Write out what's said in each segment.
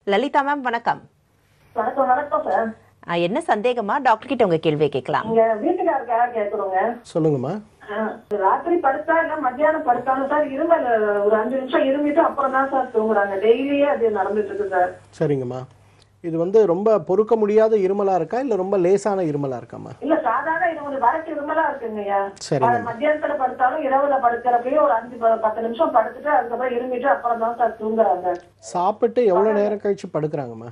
Lalitha ma'am வணக்கம் வணக்கம் வணக்கம் சார் ஆ, என்ன சந்தேகமா டாக்டர் கிட்ட உங்க கேள்வியை கேட்கலாம் இங்க வீட்டுக்காரருக்காக கேட்குறோங்க சொல்லுங்கம்மா ராத்திரி படுத்தா இல்ல மத்தியானம் படுத்தாலும் சார் இருமல் ஒரு அஞ்சு நிமிஷம் இருமிட்டு அப்புறம் தான் சார் தூங்குறாங்க டெய்லியே அது நடந்துட்டு இருக்கு சார் சரிங்கம்மா இது வந்து ரொம்ப பொறுக்க முடியாத இருமலா இருக்கா இல்ல ரொம்ப லேசான இருமலா இருக்காம்மா இல்ல சாதாரண இருமல் வரட்டு இருமலா இருக்குங்கய்யா சரிங்க. அது மத்தியானத்துல படுத்தாலும் இரவுல படுக்கிறப்பயும் ஒரு அஞ்சு ப- பத்து நிமிஷம் படுத்துட்டு அதுக்கப்புறம் இருமிட்டு அப்புறம் தான் சார் தூங்குறாங்க சாப்பிட்டு எவ்வளவு நேரம் கழிச்சு படுக்கிறாங்கம்மா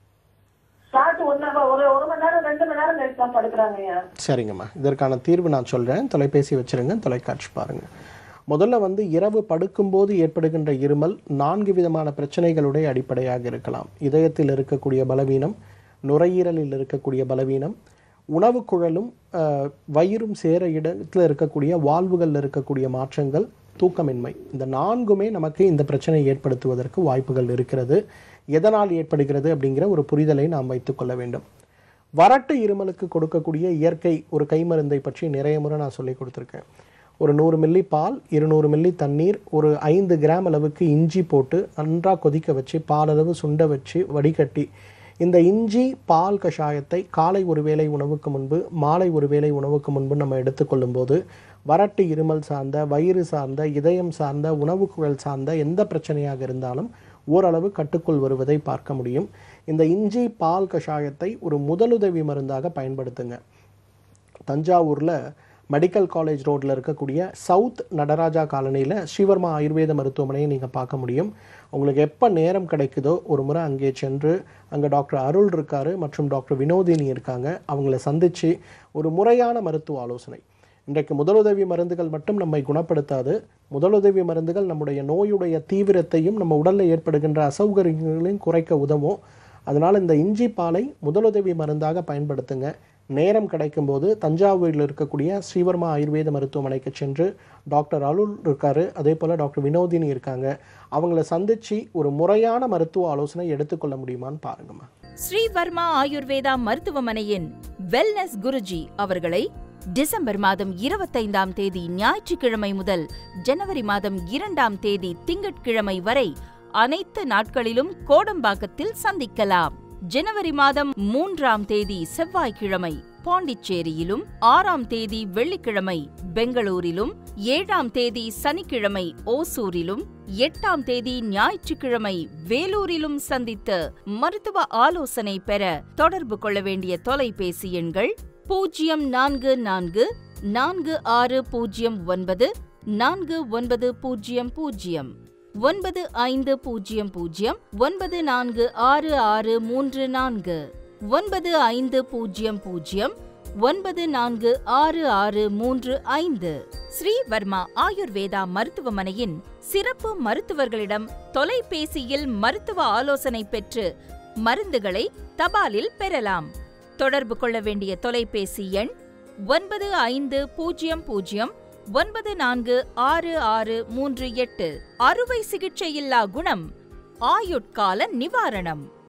சாப்பிட்டு ஒன்னு ஒரு ஒரு மணி நேரம் ரெண்டு மணி நேரம் கழிச்சு தான் படுக்கிறாங்கய்யா சரிங்கம்மா இதற்கான தீர்வு நான் சொல்றேன் தொலைபேசி வச்சிருங்க தொலைக்காட்சி பாருங்க முதல்ல வந்து இரவு படுக்கும்போது ஏற்படுகின்ற இருமல் நான்கு விதமான பிரச்சனைகளுடைய அடிப்படையாக இருக்கலாம் இதயத்தில் இருக்கக்கூடிய பலவீனம் நுரையீரலில் இருக்கக்கூடிய பலவீனம் உணவு குழலும் அஹ், வயிறும் சேர இடத்துல இருக்கக்கூடிய வால்வுகளில் இருக்கக்கூடிய மாற்றங்கள் தூக்கமின்மை இந்த நான்குமே நமக்கு இந்த பிரச்சனை ஏற்படுத்துவதற்கு வாய்ப்புகள் இருக்கிறது எதனால் ஏற்படுகிறது அப்படிங்கிற ஒரு புரிதலை நாம் வைத்துக்கொள்ள வேண்டும் வறட்டு இருமலுக்கு கொடுக்கக்கூடிய இயற்கை ஒரு கைமருந்தை பற்றி நிறைய முறை நான் சொல்லி கொடுத்துருக்கேன் ஒரு நூறு மில்லி பால் இருநூறு மில்லி தண்ணீர் ஒரு ஐந்து கிராம் அளவுக்கு இஞ்சி போட்டு நன்றாக கொதிக்க வச்சு பால் அளவு சுண்ட வச்சு வடிகட்டி இந்த இஞ்சி பால் கஷாயத்தை காலை ஒரு வேளை உணவுக்கு முன்பு மாலை ஒரு வேளை உணவுக்கு முன்பு நம்ம எடுத்துக்கொள்ளும்போது வறட்டு இருமல் சார்ந்த வயிறு சார்ந்த இதயம் சார்ந்த உணவு குழல் சார்ந்த எந்த பிரச்சனையாக இருந்தாலும் ஓரளவு கட்டுக்குள் வருவதை பார்க்க முடியும் இந்த இஞ்சி பால் கஷாயத்தை ஒரு முதலுதவி மருந்தாக பயன்படுத்துங்க தஞ்சாவூரில் மெடிக்கல் காலேஜ் ரோட்டில் இருக்கக்கூடிய சவுத் நடராஜா காலனியில் ஸ்ரீவர்மா ஆயுர்வேத மருத்துவமனையை நீங்கள் பார்க்க முடியும் உங்களுக்கு எப்போ நேரம் கிடைக்குதோ ஒரு முறை அங்கே சென்று அங்கே டாக்டர் அருள் இருக்காரு மற்றும் டாக்டர் வினோதினி இருக்காங்க அவங்கள சந்தித்து ஒரு முறையான மருத்துவ ஆலோசனை இன்றைக்கு முதலுதவி மருந்துகள் மட்டும் நம்மை குணப்படுத்தாது முதலுதவி மருந்துகள் நம்முடைய நோயுடைய தீவிரத்தையும் நம்ம உடலில் ஏற்படுகின்ற அசௌகரியங்களையும் குறைக்க உதவும் அதனால் இந்த இஞ்சி பாலை முதலுதவி மருந்தாக பயன்படுத்துங்க நேரம் கிடைக்கும்போது தஞ்சாவூரில் இருக்கக்கூடிய ஸ்ரீவர்மா ஆயுர்வேத மருத்துவமனைக்கு சென்று டாக்டர் அருள் இருக்காரு அதே போல் டாக்டர் வினோதினி இருக்காங்க அவங்கள சந்திச்சு ஒரு முறையான மருத்துவ ஆலோசனை எடுத்துக்கொள்ள முடியுமான்னு பாருங்கம்மா ஸ்ரீவர்மா ஆயுர்வேதா மருத்துவமனையின் வெல்னஸ் குருஜி அவர்களை டிசம்பர் மாதம் இருபத்தைந்தாம் தேதி ஞாயிற்றுக்கிழமை முதல் ஜனவரி மாதம் இரண்டாம் தேதி திங்கட்கிழமை வரை அனைத்து நாட்களிலும் கோடம்பாக்கத்தில் சந்திக்கலாம் ஜனவரி மாதம் மூன்றாம் தேதி செவ்வாய்க்கிழமை பாண்டிச்சேரியிலும் ஆறாம் தேதி வெள்ளிக்கிழமை பெங்களூரிலும் ஏழாம் தேதி சனிக்கிழமை ஓசூரிலும் எட்டாம் தேதி ஞாயிற்றுக்கிழமை வேலூரிலும் சந்தித்து மருத்துவ ஆலோசனை பெற தொடர்பு கொள்ள வேண்டிய தொலைபேசி எண்கள் பூஜ்ஜியம் நான்கு நான்கு நான்கு ஆறு பூஜ்ஜியம் ஒன்பது நான்கு ஒன்பது பூஜ்ஜியம் பூஜ்ஜியம் ஒன்பது ஐந்து பூஜ்ஜியம் பூஜ்ஜியம் ஒன்பது நான்கு ஆறு ஆறு மூன்று நான்கு ஒன்பது ஐந்து பூஜ்ஜியம் பூஜ்ஜியம் ஒன்பது நான்கு ஆறு ஆறு மூன்று ஐந்து ஸ்ரீவர்மா ஆயுர்வேதா மருத்துவமனையின் சிறப்பு மருத்துவர்களிடம் தொலைபேசியில் மருத்துவ ஆலோசனை பெற்று மருந்துகளை தபாலில் பெறலாம் தொடர்பு கொள்ள வேண்டிய தொலைபேசி எண் ஒன்பது ஐந்து பூஜ்ஜியம் பூஜ்ஜியம் ஒன்பது நான்கு ஆறு ஆறு மூன்று எட்டு அறுவை சிகிச்சையில்லா குணம் ஆயுட்கால நிவாரணம்